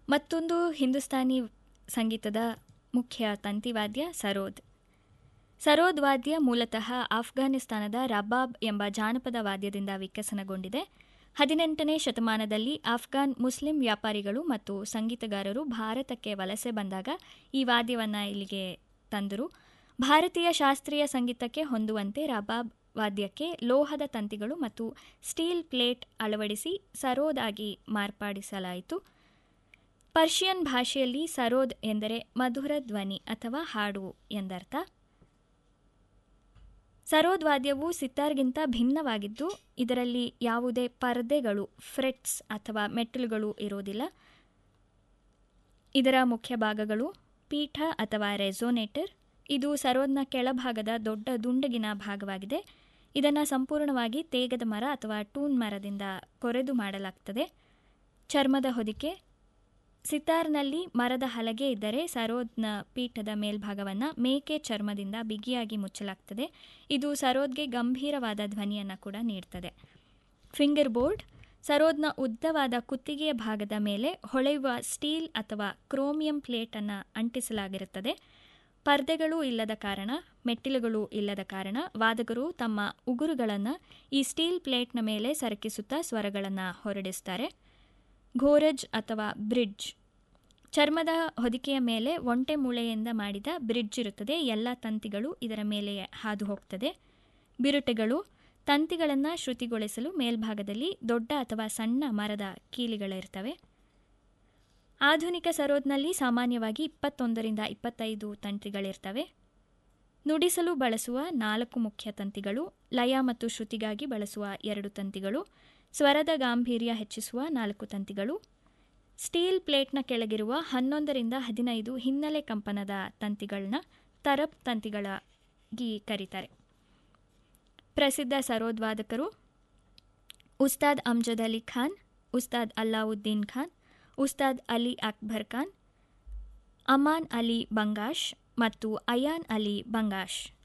ಮತ್ತೊಂದು ಹಿಂದೂಸ್ತಾನಿ ಸಂಗೀತದ ಮುಖ್ಯ ತಂತಿವಾದ್ಯ ಸರೋದ್ ಸರೋದ್ ವಾದ್ಯ ಮೂಲತಃ ಆಫ್ಘಾನಿಸ್ತಾನದ ರಬಾಬ್ ಎಂಬ ಜಾನಪದ ವಾದ್ಯದಿಂದ ವಿಕಸನಗೊಂಡಿದೆ ಹದಿನೆಂಟನೇ ಶತಮಾನದಲ್ಲಿ ಆಫ್ಘಾನ್ ಮುಸ್ಲಿಂ ವ್ಯಾಪಾರಿಗಳು ಮತ್ತು ಸಂಗೀತಗಾರರು ಭಾರತಕ್ಕೆ ವಲಸೆ ಬಂದಾಗ ಈ ವಾದ್ಯವನ್ನು ಇಲ್ಲಿಗೆ ತಂದರು ಭಾರತೀಯ ಶಾಸ್ತ್ರೀಯ ಸಂಗೀತಕ್ಕೆ ಹೊಂದುವಂತೆ ರಬಾಬ್ ವಾದ್ಯಕ್ಕೆ ಲೋಹದ ತಂತಿಗಳು ಮತ್ತು ಸ್ಟೀಲ್ ಪ್ಲೇಟ್ ಅಳವಡಿಸಿ ಸರೋದ್ ಆಗಿ ಮಾರ್ಪಾಡಿಸಲಾಯಿತು ಪರ್ಷಿಯನ್ ಭಾಷೆಯಲ್ಲಿ ಸರೋದ್ ಎಂದರೆ ಮಧುರ ಧ್ವನಿ ಅಥವಾ ಹಾಡು ಎಂದರ್ಥ ಸರೋದ್ ವಾದ್ಯವು ಸಿತಾರ್ಗಿಂತ ಭಿನ್ನವಾಗಿದ್ದು ಇದರಲ್ಲಿ ಯಾವುದೇ ಪರದೆಗಳು ಫ್ರೆಟ್ಸ್ ಅಥವಾ ಮೆಟ್ಟಲುಗಳು ಇರೋದಿಲ್ಲ ಇದರ ಮುಖ್ಯ ಭಾಗಗಳು ಪೀಠ ಅಥವಾ ರೆಸೋನೇಟರ್ ಇದು ಸರೋದ್ನ ಕೆಳಭಾಗದ ದೊಡ್ಡ ದುಂಡಗಿನ ಭಾಗವಾಗಿದೆ ಇದನ್ನು ಸಂಪೂರ್ಣವಾಗಿ ತೇಗದ ಮರ ಅಥವಾ ಟೂನ್ ಮರದಿಂದ ಕೊರೆದು ಮಾಡಲಾಗ್ತದೆ ಚರ್ಮದ ಹೊದಿಕೆ ಸಿತಾರ್ನಲ್ಲಿ ಮರದ ಹಲಗೆ ಇದ್ದರೆ ಸರೋದ್ನ ಪೀಠದ ಮೇಲ್ಭಾಗವನ್ನು ಮೇಕೆ ಚರ್ಮದಿಂದ ಬಿಗಿಯಾಗಿ ಮುಚ್ಚಲಾಗ್ತದೆ ಇದು ಸರೋದ್ಗೆ ಗಂಭೀರವಾದ ಧ್ವನಿಯನ್ನು ಕೂಡ ನೀಡ್ತದೆ ಫಿಂಗರ್ ಬೋರ್ಡ್ ಸರೋದ್ನ ಉದ್ದವಾದ ಕುತ್ತಿಗೆಯ ಭಾಗದ ಮೇಲೆ ಹೊಳೆಯುವ ಸ್ಟೀಲ್ ಅಥವಾ ಕ್ರೋಮಿಯಂ ಪ್ಲೇಟನ್ನು ಅಂಟಿಸಲಾಗಿರುತ್ತದೆ ಪರ್ದೆಗಳು ಇಲ್ಲದ ಕಾರಣ ಮೆಟ್ಟಿಲುಗಳು ಇಲ್ಲದ ಕಾರಣ ವಾದಕರು ತಮ್ಮ ಉಗುರುಗಳನ್ನು ಈ ಸ್ಟೀಲ್ ಪ್ಲೇಟ್ನ ಮೇಲೆ ಸರಕಿಸುತ್ತಾ ಸ್ವರಗಳನ್ನು ಹೊರಡಿಸ್ತಾರೆ ಘೋರಜ್ ಅಥವಾ ಬ್ರಿಡ್ಜ್ ಚರ್ಮದ ಹೊದಿಕೆಯ ಮೇಲೆ ಒಂಟೆ ಮೂಳೆಯಿಂದ ಮಾಡಿದ ಬ್ರಿಡ್ಜ್ ಇರುತ್ತದೆ ಎಲ್ಲ ತಂತಿಗಳು ಇದರ ಮೇಲೆ ಹಾದು ಹೋಗ್ತದೆ ಬಿರುಟೆಗಳು ತಂತಿಗಳನ್ನು ಶ್ರುತಿಗೊಳಿಸಲು ಮೇಲ್ಭಾಗದಲ್ಲಿ ದೊಡ್ಡ ಅಥವಾ ಸಣ್ಣ ಮರದ ಕೀಲಿಗಳಿರ್ತವೆ ಆಧುನಿಕ ಸರೋದ್ನಲ್ಲಿ ಸಾಮಾನ್ಯವಾಗಿ ಇಪ್ಪತ್ತೊಂದರಿಂದ ಇಪ್ಪತ್ತೈದು ತಂತಿಗಳಿರ್ತವೆ ನುಡಿಸಲು ಬಳಸುವ ನಾಲ್ಕು ಮುಖ್ಯ ತಂತಿಗಳು ಲಯ ಮತ್ತು ಶ್ರುತಿಗಾಗಿ ಬಳಸುವ ಎರಡು ತಂತಿಗಳು ಸ್ವರದ ಗಾಂಭೀರ್ಯ ಹೆಚ್ಚಿಸುವ ನಾಲ್ಕು ತಂತಿಗಳು ಸ್ಟೀಲ್ ಪ್ಲೇಟ್ನ ಕೆಳಗಿರುವ ಹನ್ನೊಂದರಿಂದ ಹದಿನೈದು ಹಿನ್ನೆಲೆ ಕಂಪನದ ತಂತಿಗಳನ್ನ ತರಪ್ ತಂತಿಗಳಾಗಿ ಕರೀತಾರೆ ಪ್ರಸಿದ್ಧ ಸರೋದ್ ವಾದಕರು ಉಸ್ತಾದ್ ಅಮ್ಜದ್ ಅಲಿ ಖಾನ್ ಉಸ್ತಾದ್ ಅಲ್ಲಾವುದ್ದೀನ್ ಖಾನ್ ಉಸ್ತಾದ್ ಅಲಿ ಅಕ್ಬರ್ ಖಾನ್ ಅಮಾನ್ ಅಲಿ ಬಂಗಾಶ್ ಮತ್ತು ಅಯಾನ್ ಅಲಿ ಬಂಗಾಶ್